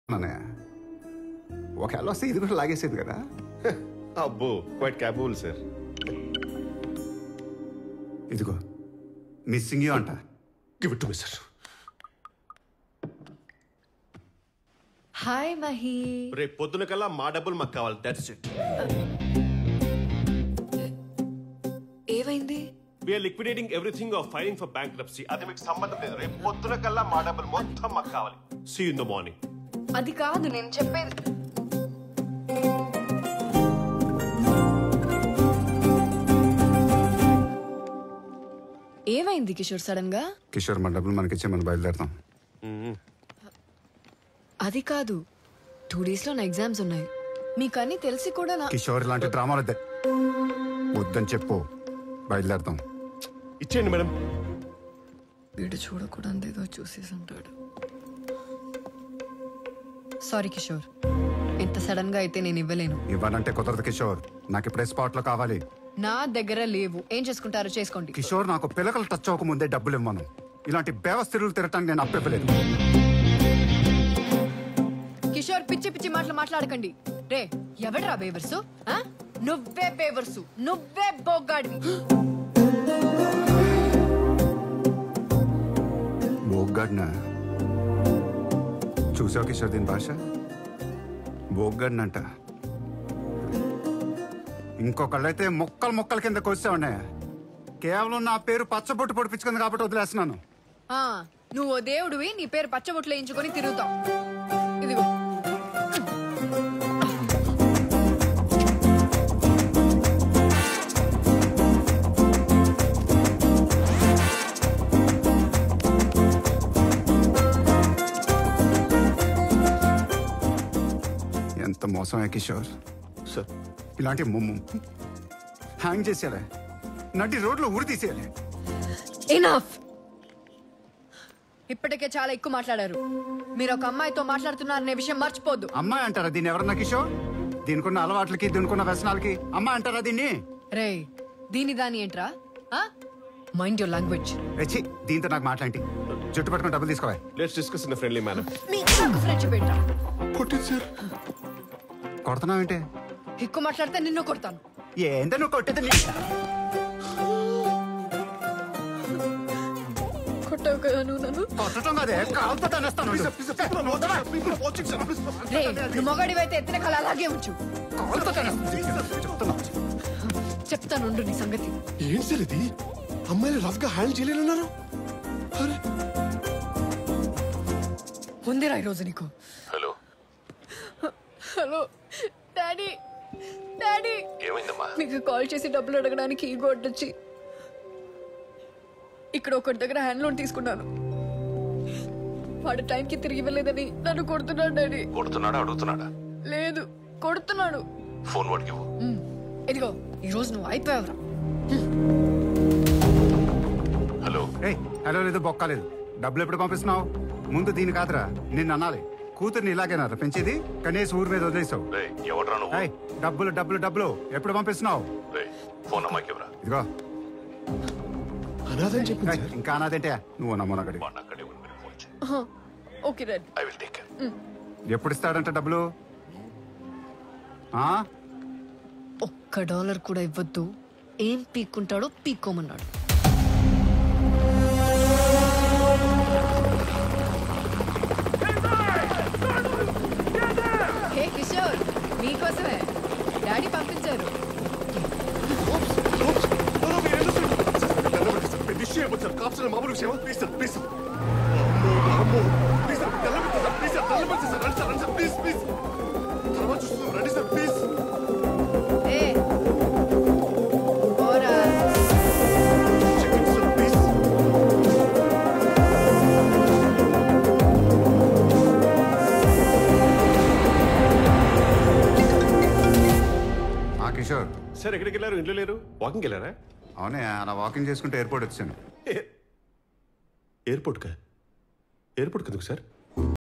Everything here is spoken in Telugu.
అన్నయ్య ఒకవేళ వస్తే ఇది కూడా లాగేసేది కదా అబ్బో క్వైట్ క్యాపబుల్ సార్ ఇదిగో మిస్సింగ్ యూ అంట give it to me sir hi Mahi రేపు పొద్దున కల్లా మా డబ్బులు మాకు కావాలి దట్స్ ఇట్ ఏమైంది we're liquidating everything off filing for bank అది మీకు సంబంధం లేదు రేపు పొద్దున కల్లా మా డబ్బులు మొత్తం మాకు కావాలి సీ ఇన్ ద మార్నింగ్ అది కాదు నేను చెప్పేది ఏమైంది కిషోర్ సడన్ గా కిషోర్ మన డబ్బులు మనకిచ్చే మనం బయలుదేరుతాం అది కాదు టూ డేస్ లో నా ఎగ్జామ్స్ ఉన్నాయి మీకన్నీ తెలిసి కూడా నా కిషోర్ ఇలాంటి డ్రామాలు వద్దే వద్దని చెప్పు బయలుదేరుతాం ఇచ్చేయండి మేడం వీడు చూడకూడదు ఏదో చూసేసి ఉంటాడు సారీ కిషోర్ ఎంత సడన్ గా అయితే నేను ఇవ్వలేను ఇవ్వనంటే కుదరదు కిషోర్ నాకు ఇప్పుడే స్పాట్ లో కావాలి నా దగ్గర లేవు ఏం చేసుకుంటారో చేసుకోండి కిషోర్ నాకు పిలకలు టచ్ అవ్వక ముందే డబ్బులు ఇవ్వను ఇలాంటి బేవస్థిరులు తిరగటానికి నేను అప్పివ్వలేదు కిషోర్ పిచ్చి పిచ్చి మాటలు మాట్లాడకండి రే ఎవడరా బేవర్సు ఆ? నువ్వే బేవర్సు నువ్వే బోగ్గాడివి బోగ్గాడ్నా చూసావు కిషోర్ దీని భాష బోగ్గాడ్నంట ఇంకొకళ్ళైతే మొక్కలు మొక్కల కింద కొచ్చావున్నాయ కేవలం నా పేరు పచ్చబొట్టు పొడిపించుకుంది కాబట్టి వదిలేస్తున్నాను ఆ, నువ్వు ఓ దేవుడివి నీ పేరు పచ్చబొట్లు వేయించుకొని తిరుగుతావు ఇదిగో ఎంత మోసమే కిషోర్ సార్ ఇలాంటి మొమ్ము హ్యాంగ్ చేసేయాలి నటి రోడ్లో ఊరి తీసేయాలి ఎనఫ్ ఇప్పటికే చాలా ఎక్కువ మాట్లాడారు మీరు ఒక అమ్మాయితో మాట్లాడుతున్నారనే విషయం మర్చిపోద్దు అమ్మాయి అంటారా దీన్ని ఎవరన్నా కిషోర్ దీనికున్న అలవాట్లకి దీనికున్న వ్యసనాలకి అమ్మాయి అంటారా దీన్ని రే దీని దాని ఏంట్రా మైండ్ యువర్ లాంగ్వేజ్ రెచ్చి దీంతో నాకు మాట్లాంటి జుట్టు పట్టుకుని డబ్బులు తీసుకోవాలి let's discuss in friendly madam మీ ఫ్రెండ్షిప్ ఏంట్రా కొట్టింది సార్ కొడుతున్నావేంటే ఎక్కువ మాట్లాడితే నిన్ను కొడతాను ఏంటో నువ్వు కొట్టేది నీ కొట్టావు కదా నువ్వు నన్ను కొట్టడం కదే కాలుతో తనేస్తాను రే నువ్వు మొగాడివైతే ఎత్తిన కళ అలాగే ఉంచు కాలుతో తనేస్తాను చెప్తున్నా చెప్తానుండు నీ సంగతి ఏం సార్ ఇది అమ్మాయిలు రఫ్ గా హ్యాండిల్ చేయలేనున్నారు అరే ఉందిరా ఈరోజు నీకు హలో హలో డాడీ డాడీ ఏమైందమ్మా మీకు కాల్ చేసి డబ్బులు అడగడానికి ఈ వచ్చి ఇక్కడ ఒకటి దగ్గర హ్యాండ్ లోన్ తీసుకున్నాను వాడు టైంకి తిరిగి వెళ్ళలేదని నన్ను కొడుతున్నాడు డాడీ కొడుతున్నాడా అడుగుతున్నాడా లేదు కొడుతున్నాడు ఫోన్ వాడికి ఇవ్వు ఉమ్, ఇదిగో ఈ రోజు నువ్వు అయిపోయావురా హలో ఏయ్ హలో లేదు బొక్కలేదు డబ్బులు ఎప్పుడు పంపిస్తున్నావు ముందు దీని కాదురా నిన్ను అనాలి కూతుర్ని ఇలాగేనా పెంచేది కనీసం ఊరి మీద వదిలేసావు రే ఎవడ్రా నువ్వు ఏయ్ డబ్బులు డబ్బులు డబ్బులు ఎప్పుడు పంపిస్తున్నావు రే ఫోన్ అమ్మాయికి ఇవ్వరా ఇదిగో అనాథని చెప్పింది ఏయ్, ఇంకా అనాదంటే నువ్వు నమ్మనగడి వాడిని అక్కడే ఉండి మీరు ఫోన్ చేయి ఆహా, okay daddy I will take care ఎప్పుడు ఇస్తాడంట డబ్బులు ఆ ఒక్క డాలర్ కూడా ఇవ్వద్దు ఏం పీక్కుంటాడో పీక్కోమన్నాడు హే కిషోర్ మీకోసమే డాడీ పంపించారు విషయం సార్ కాప్స్ మామూలు విషయం please sir please sir please sir please sir రండి సార్ రండి సార్ ప్లీజ్ ప్లీజ్ తర్వాత చూస్తున్నాం రండి సార్ ప్లీజ్ ఏ పోరా చెప్పింది సార్ ప్లీజ్ ఆ కిషోర్ సార్ ఎక్కడికి వెళ్ళారు ఇంట్లో లేరు వాకింగ్ వెళ్ళారా అవునే అలా వాకింగ్ చేసుకుంటే ఎయిర్పోర్ట్ వచ్చాను ఎయిర్పోర్ట్ కా ఎయిర్పోర్ట్ ఎందుకు సార్